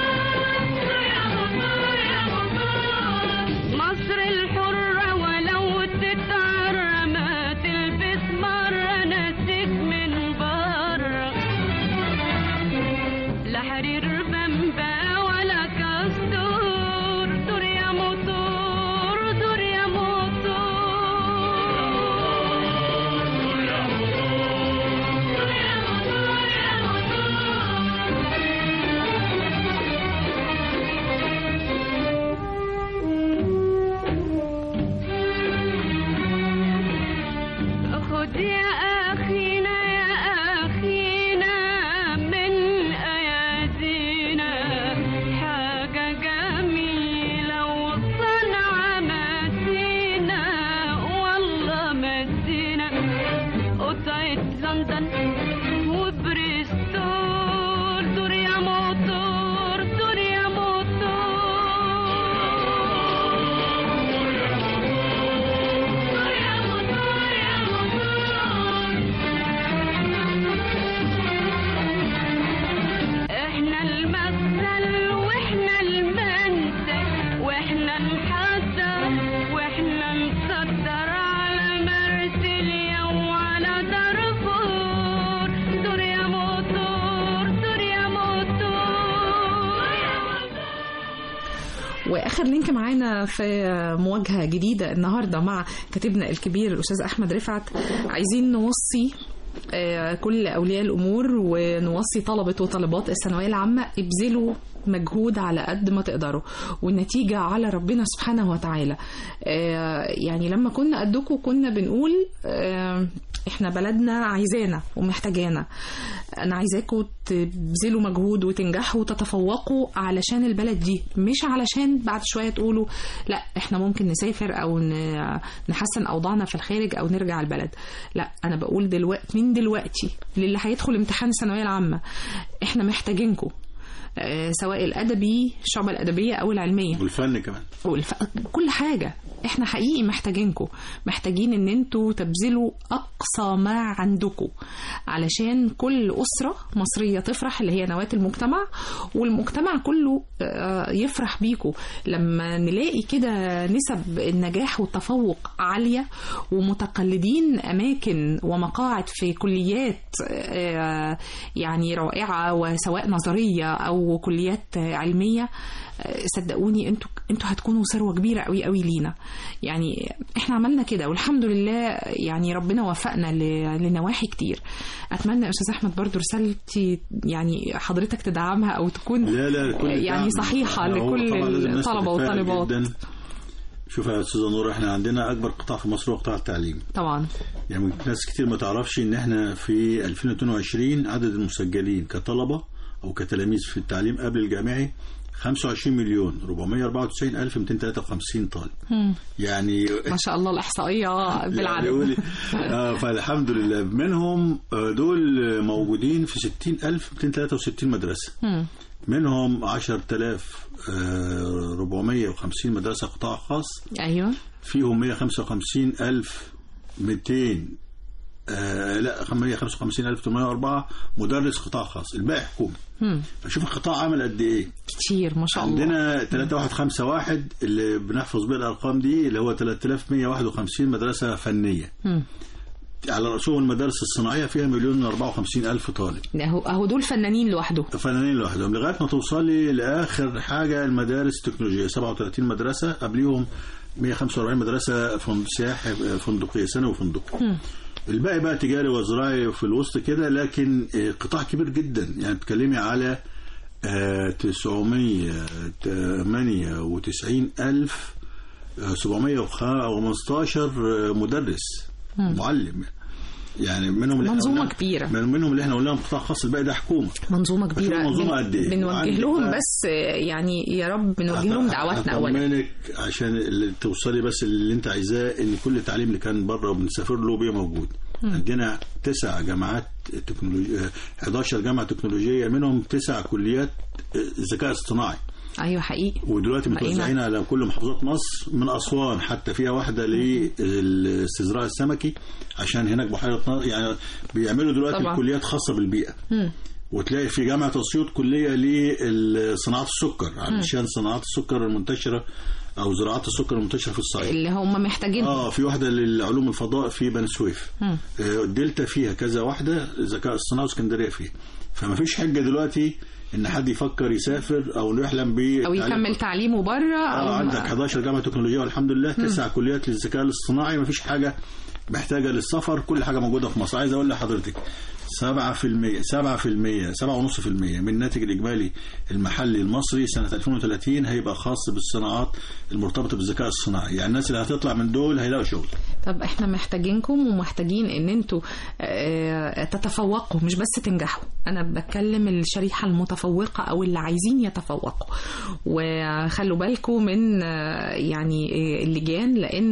لندن وبريستول دور يا موتور دور يا احنا المثل واحنا المنتج واحنا نحضر واحنا نصدر على مرسيليا وعلى دارفور دور يا موتور دور يا موتور واخر لينك معانا في مواجهه جديده النهارده مع كاتبنا الكبير الاستاذ احمد رفعت عايزين نوصي آه، كل اولياء الامور ونوصي طلبه وطالبات الثانويه العامه ابذلوا مجهود على قد ما تقدروا والنتيجة على ربنا سبحانه وتعالى آه، يعني لما كنا قدكم كنا بنقول آه، احنا بلدنا عايزانا ومحتاجانا انا عايزاكم تبذلوا مجهود وتنجحوا وتتفوقوا علشان البلد دي مش علشان بعد شويه تقولوا لا احنا ممكن نسافر او ن- نحسن اوضاعنا في الخارج او نرجع البلد لا انا بقول دلوقتي من دلوقتي للي هيدخل امتحان الثانويه العامه احنا محتاجينكم آه، سواء الادبي الشعبه الادبيه او العلميه والفن كمان والف... كل حاجة احنا حقيقي محتاجينكم محتاجين ان انتوا تبذلوا اقصى ما عندكم علشان كل اسرة مصرية تفرح اللي هي نواة المجتمع والمجتمع كله آه، يفرح بيكم لما نلاقي كده نسب النجاح والتفوق عالية ومتقلدين اماكن ومقاعد في كليات آه، يعني رائعة وسواء نظرية او كليات آه، علمية آه، صدقوني انتوا انتوا هتكونوا ثروه كبيره قوي قوي لينا يعني احنا عملنا كده والحمد لله يعني ربنا وفقنا ل- لنواحي كتير اتمنى يا استاذ احمد برضو رسالتي يعني حضرتك تدعمها او تكون لا لا كل يعني دعم. صحيحه هو لكل طبعاً لازم الناس الطلبه تتفائل والطالبات جداً. شوف يا استاذه نور احنا عندنا اكبر قطاع في مصر هو قطاع التعليم طبعا يعني ناس كتير ما تعرفش ان احنا في 2022 عدد المسجلين كطلبه او كتلاميذ في التعليم قبل الجامعي 25 مليون 494 الف 253 طالب مم. يعني ما شاء الله الاحصائيه يعني بالعدد يقول- آه فالحمد لله منهم آه، دول موجودين في 60 263 مدرسه مم. منهم 10450 مدرسه قطاع خاص ايوه فيهم 155 ألف 200 آه لا 155 ألف 804 مدرس قطاع خاص الباقي حكومي مم. فشوف القطاع عمل قد ايه كتير ما شاء الله عندنا 3151 اللي بنحفظ بيه الارقام دي اللي هو 3151 مدرسه فنيه مم. على راسهم المدارس الصناعيه فيها مليون 54 الف طالب اهو اهو دول فنانين لوحده فنانين لوحدهم لغايه ما توصلي لاخر حاجه المدارس التكنولوجيه 37 مدرسه قبليهم 145 مدرسه فند- سياحه فندقيه ثانوي وفندقي مم. الباقي بقى تجاري وزراعي وفي الوسط كده لكن آه، قطاع كبير جدا يعني بتكلمي على آه، 998 ألف آه، 715 مدرس مم. معلم يعني منهم اللي إحنا منظومة قلنا- كبيرة. من- منهم اللي احنا قلناهم قطاع خاص الباقي ده حكومه منظومه كبيره فشوف منظومة بن- قد إيه. بنوجه وعندك لهم بقى- بس يعني يا رب بنوجه لهم دعواتنا اولا أطمنك عشان اللي توصلي بس اللي انت عايزاه ان كل التعليم اللي كان بره وبنسافر له بيه موجود مم. عندنا تسع جامعات تكنولوجيا 11 جامعه تكنولوجيه منهم تسع كليات ذكاء اصطناعي ايوه حقيقي ودلوقتي بقينا- متوزعين على كل محافظات مصر من اسوان حتى فيها واحده للاستزراع السمكي عشان هناك بحيره نار يعني بيعملوا دلوقتي طبعا. كليات خاصه بالبيئه مم. وتلاقي في جامعة أسيوط كلية لصناعة السكر علشان صناعة السكر المنتشرة أو زراعة السكر المنتشرة في الصعيد اللي هم محتاجين اه في واحدة للعلوم الفضاء في بني سويف مم. آه، الدلتا فيها كذا واحدة الذكاء الصناعي واسكندرية فيها فما فيش حجة دلوقتي ان حد يفكر يسافر او يحلم ب او يكمل تعليمه بره او اه عندك 11 جامعة تكنولوجية والحمد لله تسع كليات للذكاء الاصطناعي ما فيش حاجة محتاجة للسفر كل حاجة موجودة في مصر عايز اقول لحضرتك 7% 7% 7.5% من الناتج الإجمالي المحلي المصري سنة 2030 هيبقى خاص بالصناعات المرتبطة بالذكاء الصناعي يعني الناس اللي هتطلع من دول هيلاقوا شغل طب احنا محتاجينكم ومحتاجين ان انتوا آه، تتفوقوا مش بس تنجحوا انا بتكلم الشريحة المتفوقة او اللي عايزين يتفوقوا وخلوا بالكم من آه، يعني آه، اللجان لان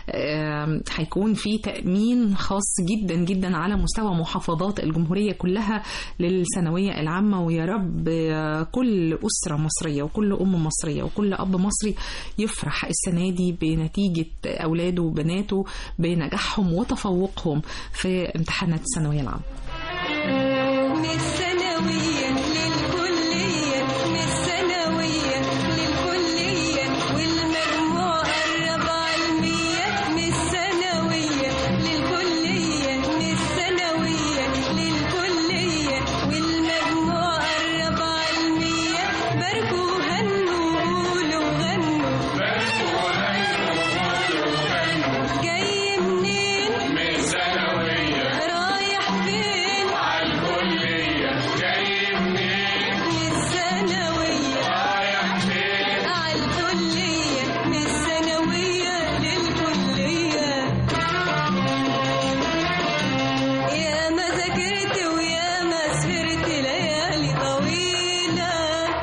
آم، هيكون في تأمين خاص جدا جدا على مستوى محافظات الجمهورية كلها للثانوية العامة ويا رب آه، كل أسرة مصرية وكل أم مصرية وكل أب مصري يفرح السنة دي بنتيجة أولاده وبناته بنجاحهم وتفوقهم في امتحانات الثانوية العامة من الثانوية للكلية من الثانوية للكلية والمجموع قرب على المية من الثانوية للكلية من الثانوية للكلية والمجموع قرب على المية باركوا هنوا قولوا غنوا جاي منين من ثانوية رايح فين عالكلية جاي منين من الثانوية رايح فين عالكلية من الثانوية للكلية يا ما ذاكرت ويا ما سهرت ليالي طويلة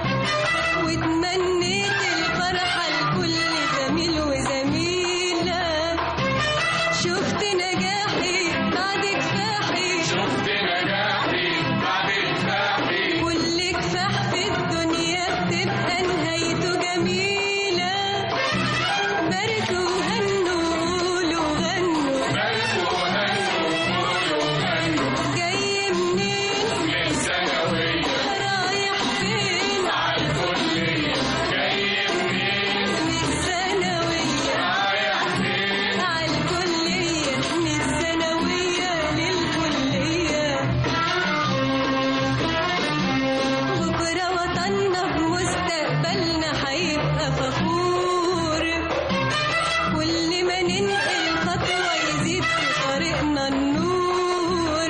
وتمنيت الفرحة لكل زميل وزميلة شفت نجاحي بعد كفاحي شفت نجاحي بعد كفاحي كل كفاح في الدنيا بتبقى نهايته جميلة باركوا هنوا قولوا غنوا باركوا هنوا قولوا غنوا جاي منين من ثانوية رايح فين عالكلية جاي منين من الثانوية رايح فين عالكلية من الثانوية للكلية بكرة وطننا بمستقبلنا هيبقى فخور كل ما ننقل خطوة يزيد في طريقنا النور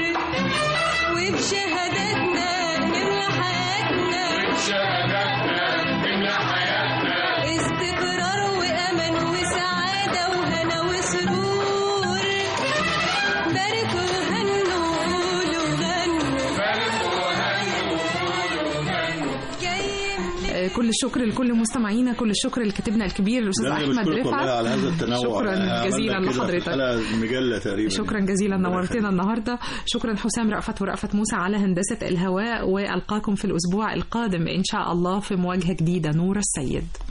وبشهاداتنا نملى حياتنا شهاداتنا نملى حياتنا استقرار وأمل وسعادة وهنا وسرور باركوا هنوا قولوا غنوا باركوا هنوا قولوا غنوا جاي منين آه، كل الشكر لكل مستمعينا كل الشكر لكاتبنا الكبير الأستاذ أنا أحمد بشكرك والله على رفعت هذا التنوع شكراً عملنا جزيلاً كده في لحضرتك. الحلقة مجلة تقريبا شكرا جزيلا ربنا نورتنا يخليك. النهارده شكرا حسام رأفت ورأفت موسى على هندسة الهواء وألقاكم في الأسبوع القادم إن شاء الله في مواجهة جديدة نور السيد